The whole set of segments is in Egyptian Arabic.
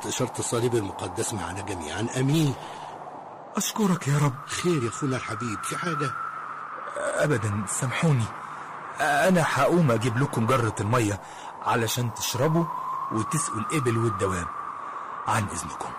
إشارة الصليب المقدس معنا جميعا أمين أشكرك يا رب خير يا أخونا الحبيب في حاجة أبدا سامحوني أنا هقوم أجيب لكم جرة المية علشان تشربوا وتسقوا الإبل والدواب عن إذنكم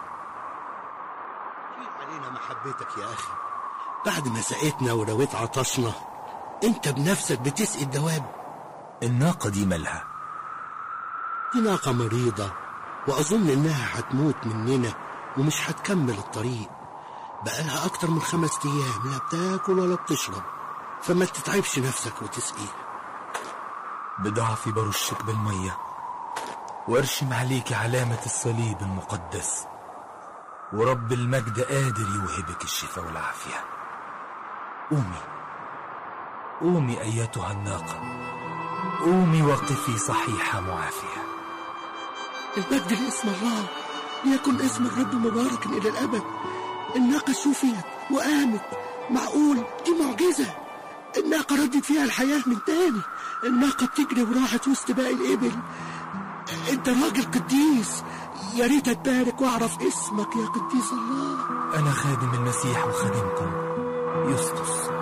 في علينا محبتك يا أخي بعد ما سقيتنا ورويت عطشنا أنت بنفسك بتسقي الدواب الناقة دي مالها دي ناقة مريضة وأظن إنها هتموت مننا ومش هتكمل الطريق بقالها أكتر من خمس أيام لا بتاكل ولا بتشرب فما تتعبش نفسك وتسقيها بضعفي برشك بالمية وارشم عليك علامة الصليب المقدس ورب المجد قادر يوهبك الشفاء والعافية قومي قومي أيتها الناقة قومي وقفي صحيحة معافية المجد لاسم الله ليكن اسم الرب مبارك إلى الأبد الناقة شفيت وقامت معقول دي معجزة الناقة ردت فيها الحياة من تاني الناقة بتجري وراحت وسط باقي الإبل أنت راجل قديس يا ريت أتبارك وأعرف اسمك يا قديس الله أنا خادم المسيح وخادمكم يسطس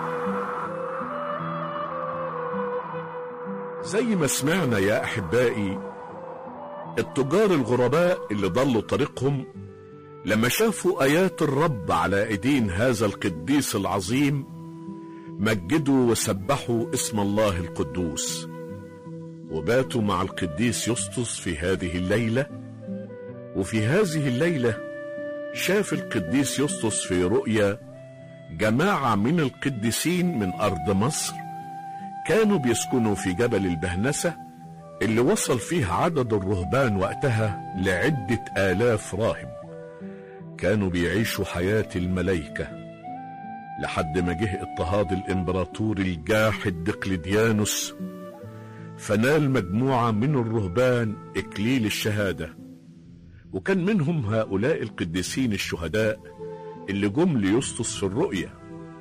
زي ما سمعنا يا أحبائي التجار الغرباء اللي ضلوا طريقهم لما شافوا آيات الرب على أيدين هذا القديس العظيم مجدوا وسبحوا اسم الله القدوس وباتوا مع القديس يسطس في هذه الليلة وفي هذه الليلة شاف القديس يسطس في رؤيا جماعة من القديسين من أرض مصر كانوا بيسكنوا في جبل البهنسة اللي وصل فيه عدد الرهبان وقتها لعدة آلاف راهب كانوا بيعيشوا حياة الملايكة لحد ما جه اضطهاد الإمبراطور الجاحد دقلديانوس فنال مجموعة من الرهبان إكليل الشهادة وكان منهم هؤلاء القديسين الشهداء اللي جم ليسطس في الرؤية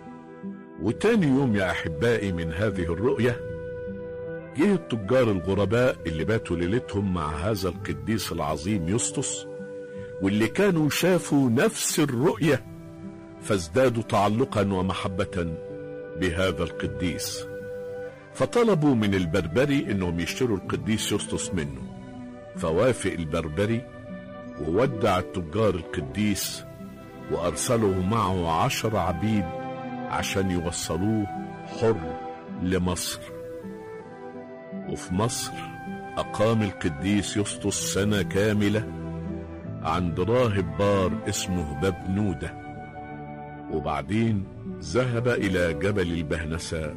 وتاني يوم يا أحبائي من هذه الرؤية جه التجار الغرباء اللي باتوا ليلتهم مع هذا القديس العظيم يسطس واللي كانوا شافوا نفس الرؤية فازدادوا تعلقا ومحبة بهذا القديس فطلبوا من البربري انهم يشتروا القديس يسطس منه فوافق البربري وودع التجار القديس وارسلوا معه عشر عبيد عشان يوصلوه حر لمصر وفي مصر أقام القديس يسطس سنة كاملة عند راهب بار اسمه بابنودة وبعدين ذهب إلى جبل البهنسة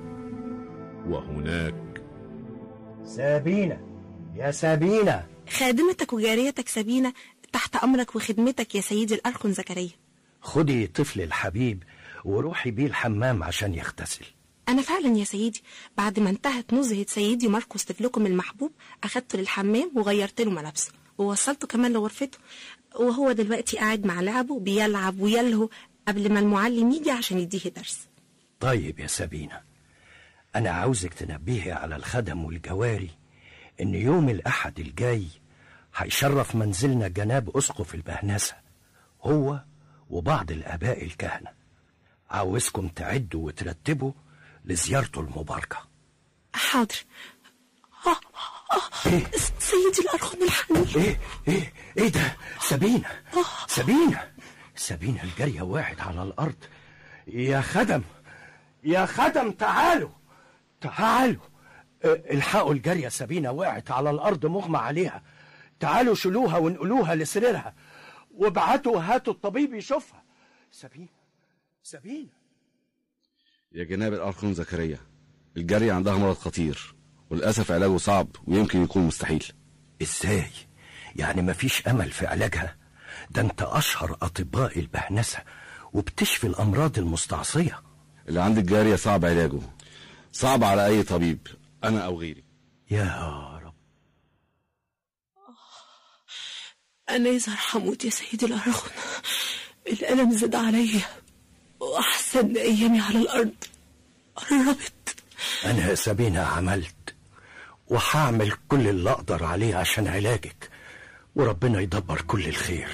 وهناك سابينة يا سابينة خادمتك وجاريتك سبينة تحت أمرك وخدمتك يا سيدي الأرخن زكريا خدي طفل الحبيب وروحي بيه الحمام عشان يغتسل أنا فعلا يا سيدي بعد ما انتهت نزهة سيدي ماركوس طفلكم المحبوب أخدته للحمام وغيرت له ملابسه ووصلته كمان لغرفته وهو دلوقتي قاعد مع لعبه بيلعب ويلهو قبل ما المعلم يجي عشان يديه درس طيب يا سابينة أنا عاوزك تنبهي على الخدم والجواري إن يوم الأحد الجاي هيشرف منزلنا جناب أسقف البهنسة هو وبعض الآباء الكهنة عاوزكم تعدوا وترتبوا لزيارته المباركة حاضر آه آه إيه؟ سيدي الأرخن الحنين ايه ايه ايه ده سابينة سابينة سابينة الجارية واحد على الأرض يا خدم يا خدم تعالوا تعالوا اه، الحقوا الجارية سابينة وقعت على الأرض مغمى عليها تعالوا شيلوها وانقلوها لسريرها وابعتوا هاتوا الطبيب يشوفها سابينة سابينة يا جناب الأرخون زكريا الجارية عندها مرض خطير وللأسف علاجه صعب ويمكن يكون مستحيل ازاي يعني مفيش امل في علاجها ده انت اشهر اطباء البهنسة وبتشفي الامراض المستعصية اللي عند الجارية صعب علاجه صعب على أي طبيب أنا أو غيري يا رب أنا يظهر حموت يا سيدي الأرخن الألم زاد عليا وأحسن أيامي على الأرض قربت انا يا سابينة عملت وهعمل كل اللي اقدر عليه عشان علاجك وربنا يدبر كل الخير